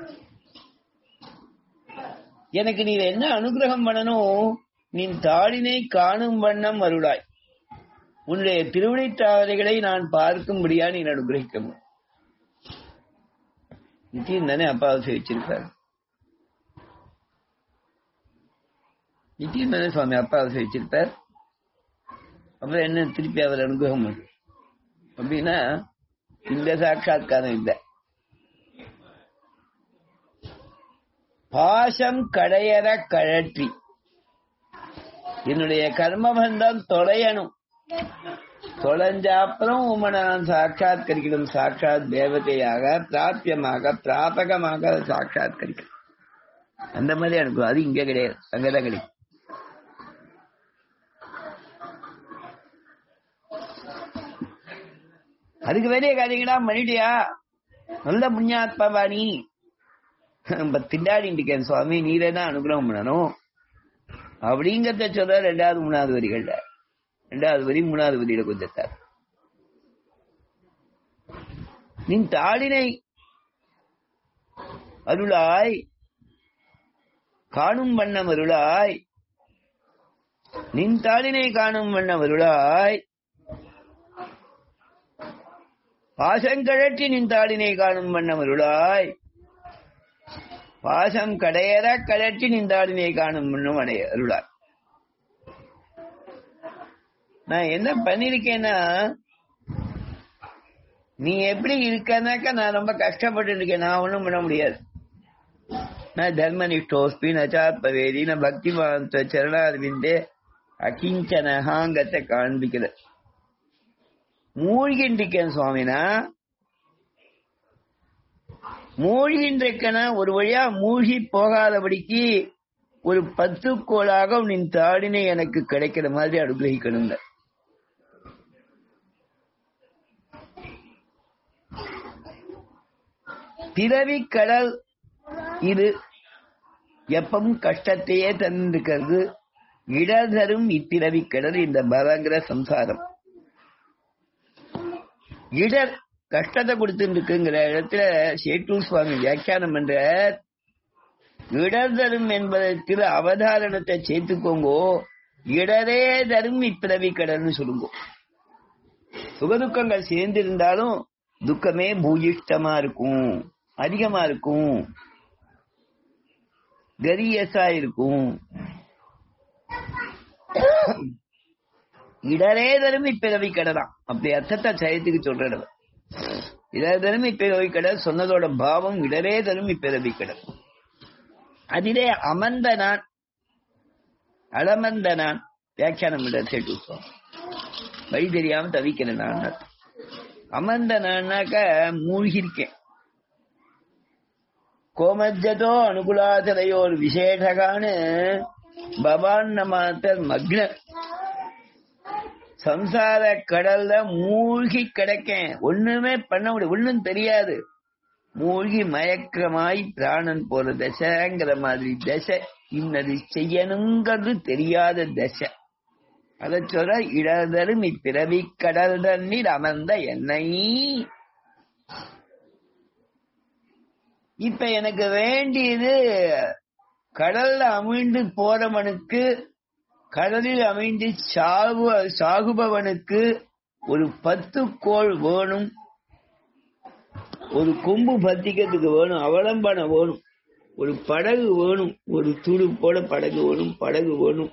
S1: எனக்கு நீ என்ன அனுகிரகம் பண்ணணும் நீ தாளினை காணும் வண்ணம் அருளாய் உன்னுடைய திருவிழித்தாதைகளை நான் பார்க்கும்படியா நீ அனுகிரகிக்கணும் நித்தியம் தானே அப்பாவை சேவிச்சிருப்பார் நித்தியம் தானே சுவாமி அப்பாவை சேவிச்சிருப்பார் அப்புறம் என்ன திருப்பி அவர் அனுகிரகம் பண்ணு அப்படின்னா இந்த சாட்சாத்காரம் இல்லை பாசம் கடையற கழற்றி என்னுடைய கர்மபந்தம் தொலையணும் தொலைஞ்ச அப்புறம் உமனை நான் சாட்சாத்கரிக்கணும் சாட்சாத் தேவதையாக பிராபியமாக பிராபகமாக சாட்சாத்கரிக்கணும் அந்த மாதிரி அனுப்பும் அது இங்க கிடையாது அங்கதான் கிடைக்கும் அதுக்கு வேலைய காரியங்களா பண்ணிட்டியா நல்ல புண்ணியாத்மாவா நீ திண்டாடிட்டு இருக்கேன் சுவாமி நீரே தான் அனுகிரகம் பண்ணணும் அப்படிங்கறத சொல்ற ரெண்டாவது மூணாவது வரிகள்ல ரெண்டாவது வரி மூணாவது வரியில கொஞ்சத்தார் நின் தாளினை அருளாய் காணும் வண்ணம் அருளாய் நின் தாளினை காணும் வண்ணம் அருளாய் பாசங்கழற்றி நின் தாளினை காணும் வண்ணம் அருளாய் பாசம் கடையற கழற்றி நின்றாடினை காணும் முன்னும் அடைய அருளார் நான் என்ன பண்ணிருக்கேன்னா நீ எப்படி இருக்கனாக்கா நான் ரொம்ப கஷ்டப்பட்டு இருக்கேன் நான் ஒண்ணும் பண்ண முடியாது நான் தர்மனிஷ்டோஸ்பி நச்சாத்பவேதி நான் பக்திமாந்த சரணார்விந்தே அகிஞ்சனகாங்கத்தை காண்பிக்கிற மூழ்கின்றிருக்கேன் சுவாமினா மூழ்கின்றிருக்கன ஒரு வழியா மூழ்கி போகாதபடிக்கு ஒரு பத்து கோளாக நின் தாடினை எனக்கு கிடைக்கிற மாதிரி அனுகிரகிக்கணுங்க பிறவி கடல் இது எப்பவும் கஷ்டத்தையே தந்திருக்கிறது இடதரும் இப்பிறவி கடல் இந்த பலங்கிற சம்சாரம் இடர் கஷ்டத்தை கொடுத்துருக்குங்கிற இடத்துல சேட்டூர் சுவாமி வியாக்கியானம் பண்ற இடர் தரும் என்பதற்கு அவதாரணத்தை சேர்த்துக்கோங்கோ இடரே தரும் இப்பிறவி கடல்னு சொல்லுங்க சுகதுக்கங்கள் சேர்ந்து இருந்தாலும் துக்கமே பூயிஷ்டமா இருக்கும் அதிகமா இருக்கும் கரியஸா இருக்கும் இடரே தரும் இப்பிறவி கடலாம் அப்படி அர்த்தத்தை சயத்துக்கு சொல்றது இடர் தரும் இப்பிறவி கடல் சொன்னதோட பாவம் இடரே தரும் இப்பிறவி கடல் அதிலே அமர்ந்த நான் அலமந்த நான் வியாக்கியானம் பண்ற சேட்டு சுவாமி வழி தெரியாம தவிக்கிறேன் நான் அமர்ந்த நான்னாக்க மூழ்கி இருக்கேன் கோமஜதோ அனுகுலாதலையோர் விசேஷகான்னு பவான் மாத்தர் மக்ன சம்சார கடல்ல மூழ்கி கிடக்கேன் ஒண்ணுமே பண்ண முடியும் ஒண்ணும் தெரியாது மூழ்கி மயக்கமாய் பிராணன் போற தசைங்கிற மாதிரி தசை இன்னது செய்யணுங்கிறது தெரியாத தசை அத சொல்ற இடதரும் இப்பிறவி கடல் தண்ணீர் அமர்ந்த என்னை இப்ப எனக்கு வேண்டியது கடல்ல அமிழ்ந்து போறவனுக்கு கடலில் அமைந்து சாகு சாகுபவனுக்கு ஒரு பத்து கோள் வேணும் ஒரு கொம்பு பத்திக்கிறதுக்கு வேணும் அவலம்பனம் வேணும் ஒரு படகு வேணும் ஒரு துடு போல படகு வேணும் படகு வேணும்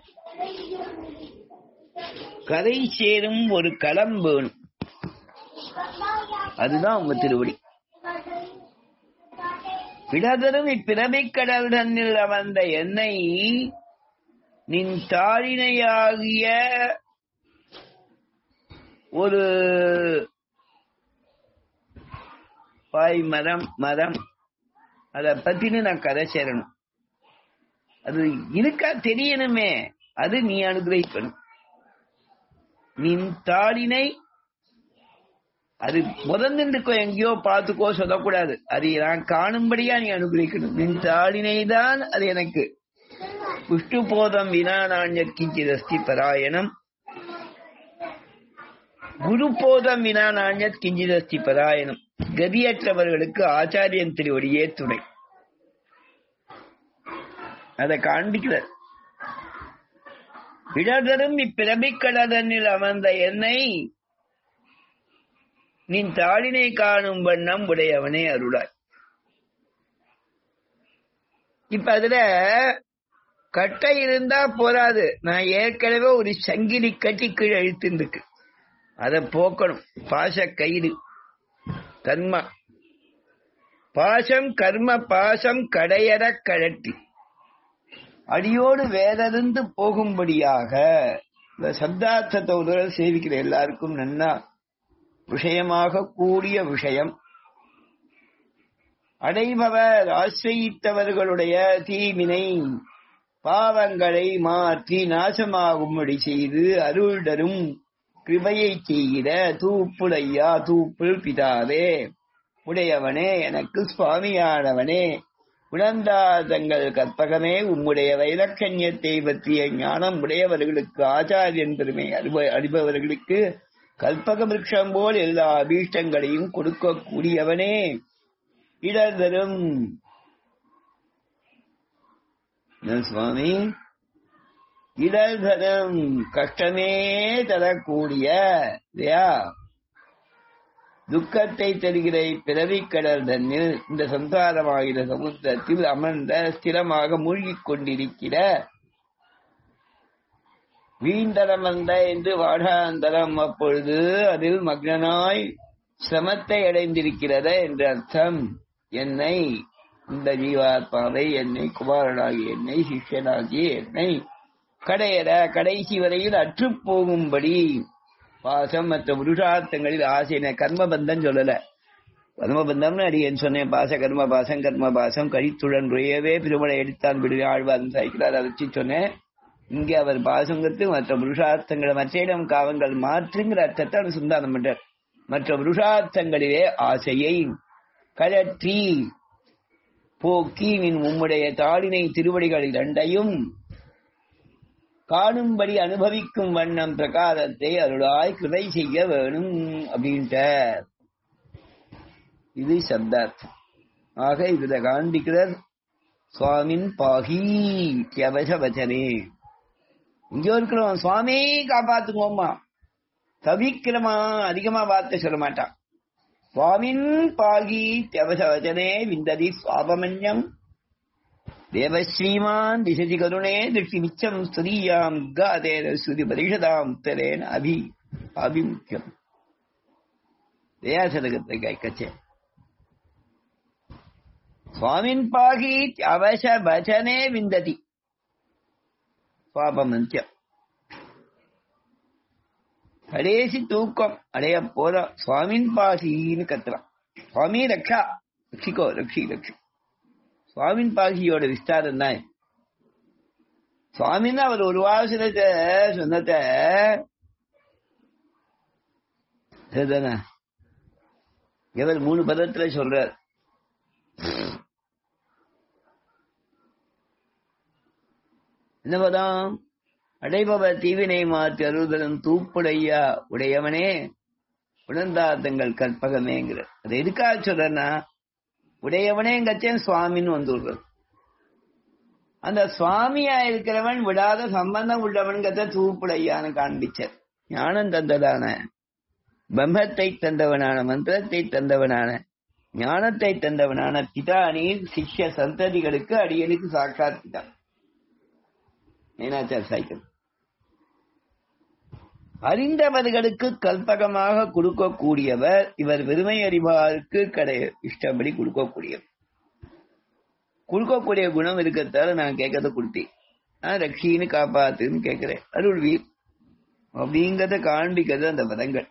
S1: கரை சேரும் ஒரு களம் வேணும் அதுதான் உங்க திருவடி விடதரும் இப்பிறவை கடல் தன்னில் அமர்ந்த என்னை நின் தாழினையாகிய ஒரு பாய் மரம் மரம் அத பத்தின்னு நான் கதை சேரணும் அது இருக்கா தெரியணுமே அது நீ அனுகிரகிக்கணும் நின் தாளினை அது முதந்திருக்கோ எங்கேயோ பார்த்துக்கோ சொல்லக்கூடாது அது நான் காணும்படியா நீ அனுகிரகிக்கணும் நின் தாளினை தான் அது எனக்கு விஷ்ணு போதம் வினா நாண்யத்கிஞ்சிதஸ்தி பராயணம் குரு போதம் வினா நாண்யத் கிஞ்சிதஸ்தி பராயணம் கதியற்றவர்களுக்கு ஆச்சாரியன் திருவடியே துணை அதை காண்பிக்கிறார் இடதரும் இப்பிறபிக்கடதனில் அமர்ந்த என்னை நின் தாளினை காணும் வண்ணம் உடையவனே அருளாய் இப்ப அதுல கட்டை இருந்தா போராது நான் ஏற்கனவே ஒரு சங்கிலி கட்டி கீழே இழுத்துருக்கு அதை போக்கணும் பாச கயிறு கர்ம பாசம் கர்ம பாசம் கடையற கழட்டி அடியோடு வேதறிந்து போகும்படியாக இந்த சப்தார்த்தத்தை ஒரு தடவை சேவிக்கிற எல்லாருக்கும் நன்னா விஷயமாக கூடிய விஷயம் அடைபவர் ஆசிரியித்தவர்களுடைய தீவினை பாவங்களை மாற்றி நாசமாகும்படி செய்து அருள்டரும் கிருபையை செய்கிற தூப்புடையா தூப்புள் பிதாவே உடையவனே எனக்கு சுவாமியானவனே உணர்ந்தாதங்கள் கற்பகமே உம்முடைய வைலக்கண்யத்தை பற்றிய ஞானம் உடையவர்களுக்கு ஆச்சாரியன் பெருமை அறிப அறிபவர்களுக்கு கல்பக விருட்சம் போல் எல்லா அபீஷ்டங்களையும் கொடுக்கக்கூடியவனே இடர்தரும் சுவாமி இடர்தரும் கஷ்டமே தரக்கூடிய இல்லையா துக்கத்தை தருகிற பிறவிக் கடல் தன்னில் இந்த சம்சாரமாகிற சமுத்திரத்தில் அமர்ந்த ஸ்திரமாக மூழ்கிக் கொண்டிருக்கிற வீண்டரம் வந்த என்று வாடாந்தரம் அப்பொழுது அதில் மக்னனாய் சிரமத்தை அடைந்திருக்கிறத என்று அர்த்தம் என்னை இந்த ஜீவாத்மாவை என்னை குமாரனாகி என்னை சிஷ்யனாகி என்னை கடையற கடைசி வரையில் அற்று போகும்படி பாசம் மற்ற புருஷார்த்தங்களில் ஆசைன கர்மபந்தம் சொல்லல கர்மபந்தம்னு அடியேன் சொன்னேன் பாச கர்ம பாசம் கர்ம பாசம் கழித்துடன் நுழையவே பெருமளை எடுத்தான் விடு ஆழ்வார் சாய்க்கிறார் அதை வச்சு சொன்னேன் இங்க அவர் பாசங்கிறது மற்ற புருஷார்த்தங்களை மற்ற இடம் காவங்கள் மாற்றுங்கிற அர்த்தத்தை அவர் சுந்தானம் பண்றார் மற்ற புருஷார்த்தங்களிலே ஆசையை கழற்றி போக்கி நின் உம்முடைய தாளினை திருவடிகள் இரண்டையும் காணும்படி அனுபவிக்கும் வண்ணம் பிரகாரத்தை அருளாய் கிருதை செய்ய வேணும் அப்படின்ட்ட இது சப்தார்த்தம் ஆக இதுல காண்பிக்கிறார் சுவாமின் பாகி தியவச வச்சனே இங்க இருக்கிறோம் சுவாமி காப்பாத்துங்கோம்மா தவிக்கிறமா அதிகமா வார்த்தை சொல்ல மாட்டான் சுவாமின் பாகி தியவச வச்சனே விந்ததி சுவாபமன்யம் தேவஸ்ரீமான் திசதி கருணே திருஷ்டி மிச்சம் ஸ்துதியாம் காதேன ஸ்ருதி பரிஷதாம் உத்தரேன அபி அபிமுக்கியம் தயாசதகத்தை கைக்கச்சே சுவாமின் பாகி அவச பஜனே விந்ததி பாபம் அந்தியம் கடைசி தூக்கம் அடைய போற சுவாமின் பாசின்னு கத்துறான் சுவாமி ரக்ஷா ரட்சிக்கோ ரட்சி ரட்சி சுவாமின் பாசியோட விஸ்தாரம் தான் சுவாமின்னு அவர் ஒரு வாசனத்தை சொன்னத சரிதானே இவர் மூணு பதத்துல சொல்றார் என்ன பதம் அடைபவ தீவினை மாற்றி அருள்தலும் தூப்புடையா உடையவனே உணர்ந்தா தங்கள் கற்பகமேங்கிற அது எதுக்காக சொல்றேன்னா உடையவனேங்கச்சேன் சுவாமின்னு வந்து விடுறது அந்த சுவாமியா இருக்கிறவன் விடாத சம்பந்தம் உள்ளவன்கிறத தூப்புடையான்னு காண்பிச்சார் ஞானம் தந்ததான பிரம்மத்தை தந்தவனான மந்திரத்தை தந்தவனான ஞானத்தை தந்தவனான பிதானீர் சிஷ்ய சந்ததிகளுக்கு அடியனுக்கு சாட்சாத் பிதா மீனாச்சார் சாய்க்கல் அறிந்தவர்களுக்கு கல்பகமாக கொடுக்கக்கூடியவர் இவர் வெறுமை அறிவாருக்கு கடை இஷ்டப்படி கொடுக்கக்கூடியவர் கொடுக்கக்கூடிய குணம் இருக்கிறதால நான் கேட்கறத கொடுத்தேன் நான் ரக்ஷின்னு காப்பாத்துன்னு கேட்கிறேன் அருள்வீர் அப்படிங்கறத காண்பிக்கிறது அந்த பதங்கள்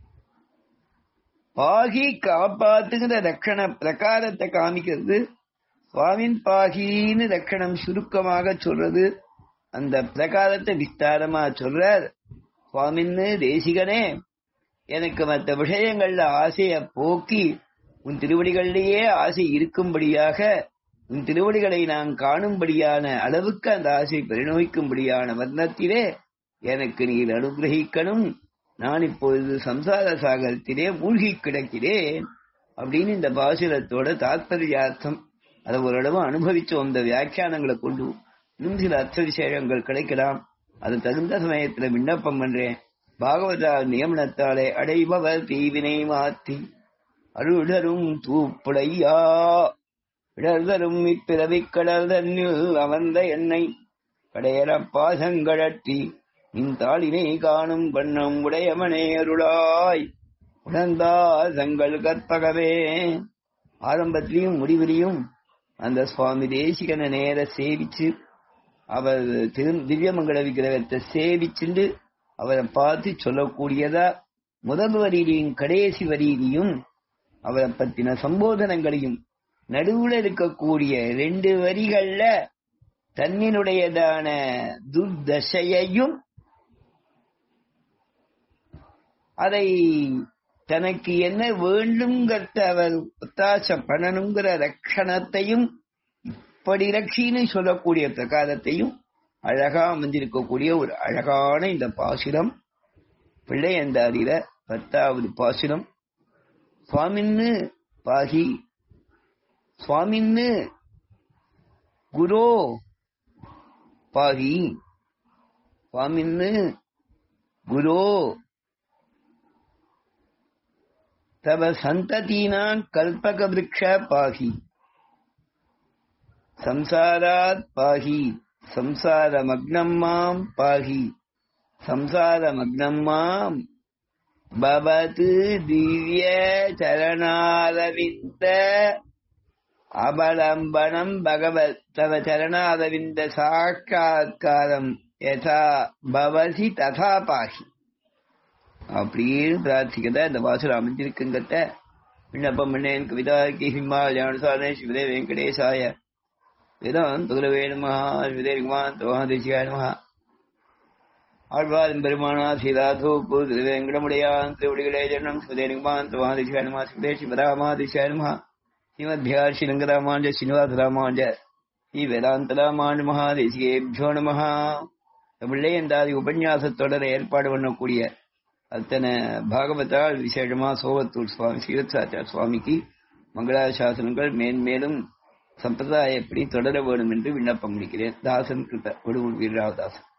S1: பாகி காப்பாத்துங்கிற ரக்கண பிரகாரத்தை காமிக்கிறது சுவாமின் பாகின்னு ரக்கணம் சுருக்கமாக சொல்றது அந்த பிரகாரத்தை விஸ்தாரமா சொல்றார் சுவாமின்னு தேசிகனே எனக்கு மற்ற விஷயங்கள்ல ஆசைய போக்கி உன் திருவடிகளிலேயே ஆசை இருக்கும்படியாக உன் திருவடிகளை நான் காணும்படியான அளவுக்கு அந்த ஆசை பரிணமிக்கும்படியான வர்ணத்திலே எனக்கு நீர் அனுகிரகிக்கணும் நான் இப்பொழுது சம்சார சாகரத்திலே மூழ்கி கிடக்கிறேன் அப்படின்னு இந்த பாசுரத்தோட தாத்பரியார்த்தம் அதை ஓரளவு அனுபவிச்சு வந்த வியாக்கியானங்களை கொண்டு இன்னும் சில அர்த்த விசேஷங்கள் கிடைக்கலாம் அது தகுந்த சமயத்துல விண்ணப்பம் பண்றேன் பாகவதா நியமனத்தாலே அடைபவர் தீவினை மாத்தி அருளரும் தூப்புடையா இடர்தரும் இப்பிறவி கடல் தன்னில் அமர்ந்த என்னை கடையற பாசங்கழற்றி நின் தாளினை காணும் வண்ணம் உடையவனே அருளாய் உணர்ந்தா தங்கள் கற்பகவே ஆரம்பத்திலையும் முடிவிலையும் அந்த சுவாமி தேசிகனை நேர சேவிச்சு அவர் திரு திவ்யமங்கல விக்கிரகத்தை சேவிச்சுண்டு அவரை பார்த்து சொல்லக்கூடியதா முதல் வரியிலையும் கடைசி வரியிலையும் அவரை பத்தின சம்போதனங்களையும் நடுவுல இருக்கக்கூடிய ரெண்டு வரிகள்ல தன்னினுடையதான துர்தசையையும் அதை தனக்கு என்ன வேண்டும்ங்கிறத அவர் ஒத்தாச பண்ணணுங்கிற ரட்சணத்தையும் இப்படி ரட்சின்னு சொல்லக்கூடிய பிரகாரத்தையும் அழகா அமைஞ்சிருக்கக்கூடிய ஒரு அழகான இந்த பாசுரம் பிள்ளையந்தாரியில பத்தாவது பாசுரம் சுவாமின்னு பாகி சுவாமின்னு குரோ பாகி சுவாமின்னு குரோ தவ சந்ததீனான் கல்பக விரக்ஷ பாகி சம்சாராத் பாகி சம்சாரமக்னம் மாம் பாகி சம்சாரமக்னம் மாம் பவது திவ்ய சரணாரவிந்த அபலம்பனம் பகவத் தவ சரணாரவிந்த சாட்சாத்காரம் யதா பவசி ததா பாகி அப்படின்னு பிரார்த்திக்கத இந்த வாசல் அமைஞ்சிருக்குங்கத்த விண்ணப்பம் பண்ணேன் கவிதாக்கி ஹிமாலயானுசாரே சிவதே வெங்கடேசாய வேதாந்த் துலவே நம சிவதே குமான் தோஹாதிசியாய நம ஆழ்வார் பெருமானா சீதாதோப்பு திருவேங்கடமுடையான் திருவடிகளே ஜனம் சிவதே குமான் தோஹாதிசியாய நம சிவதே சிவராமாதிசியாய நம ஸ்ரீமத்யார் ஸ்ரீரங்கராமாஞ்ச ஸ்ரீனிவாச ராமாஞ்ச ஸ்ரீ வேதாந்த ராமான் மகாதேசிகேபியோ நம தமிழே என்றாதி உபன்யாச தொடர ஏற்பாடு பண்ணக்கூடிய அத்தனை பாகவதால் விசேஷமா சோவத்தூர் சுவாமி ஸ்ரீவத்சாச்சார் சுவாமிக்கு மங்களாசாசனங்கள் மேன்மேலும் சம்பிரதாயம் எப்படி தொடர வேண்டும் என்று விண்ணப்பம் முடிக்கிறேன் தாசன் கிருப்ப ஒடுவூர் வீரராவதாசன்